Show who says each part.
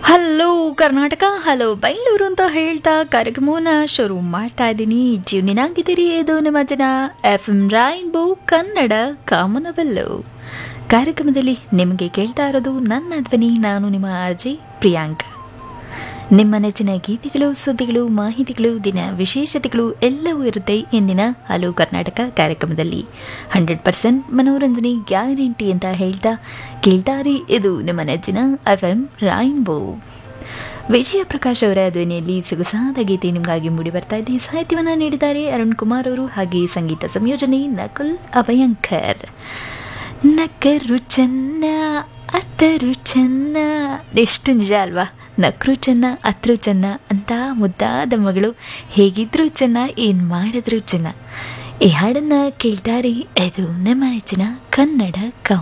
Speaker 1: hello Karnataka hello Bailur ಅಂತ ಹೇಳ್ತಾ ಕಾರ್ಯಕ್ರಮವನ್ನ ಶುರು ಮಾಡ್ತಾ ಇದ್ದೀನಿ ಜೀವನಿನಾಗಿದ್ದೀರಿ ಇದು ನಿಮ್ಮ ಜನ ಎಫ್ ಎಂ ರಾಯಿನ್ಬೋ ಕನ್ನಡ ಕಾಮನಬಲ್ಲು ಕಾರ್ಯಕ್ರಮದಲ್ಲಿ ನಿಮಗೆ ಕೇಳ್ತಾ ಇರೋದು ನನ್ನ ಧ್ವನಿ ನಾನು ನಿಮ್ಮ ಅರ್ಜಿ ಪ್ರಿಯಾಂಕ ನಿಮ್ಮ ನೆಚ್ಚಿನ ಗೀತೆಗಳು ಸುದ್ದಿಗಳು ಮಾಹಿತಿಗಳು ದಿನ ವಿಶೇಷತೆಗಳು ಎಲ್ಲವೂ ಇರುತ್ತೆ ಇಂದಿನ ಹಲೋ ಕರ್ನಾಟಕ ಕಾರ್ಯಕ್ರಮದಲ್ಲಿ ಹಂಡ್ರೆಡ್ ಪರ್ಸೆಂಟ್ ಮನೋರಂಜನೆ ಗ್ಯಾರಂಟಿ ಅಂತ ಹೇಳ್ತಾ ಕೇಳ್ತಾರಿ ಇದು ನಿಮ್ಮ ನೆಚ್ಚಿನ F M rainbow Vijay Prakash ಅವರ ಧ್ವನಿಯಲ್ಲಿ ಸೊಗಸಾದ ಗೀತೆ ನಿಮಗಾಗಿ ಮೂಡಿ ಬರ್ತಾ ಇದೆ ಸಾಹಿತ್ಯವನ್ನು ನೀಡಿದ್ದಾರೆ ಅರುಣ್ ಕುಮಾರ್ ಅವರು ಹಾಗೆ ಸಂಗೀತ ಸಂಯೋಜನೆ ನಕುಲ್ ಅಭಯಂಕರ್ ನಕ್ಕರು ಚೆನ್ನ ಅತ್ತರು ಚೆನ್ನ ಎಷ್ಟು ನಿಜ ಅಲ್ವಾ ನಕ್ರು ಚೆನ್ನ ಅತ್ರು ಚೆನ್ನ ಅಂತ ಮುದ್ದಾದ ಮಗಳು ಹೇಗಿದ್ರು ಚೆನ್ನ ಏನು ಮಾಡಿದ್ರು ಚೆನ್ನ ಈ ಹಾಡನ್ನ ಕೇಳ್ತಾರೆ ಇದು ನಮ್ಮ ನೆಚ್ಚಿನ ಕನ್ನಡ ಕೌ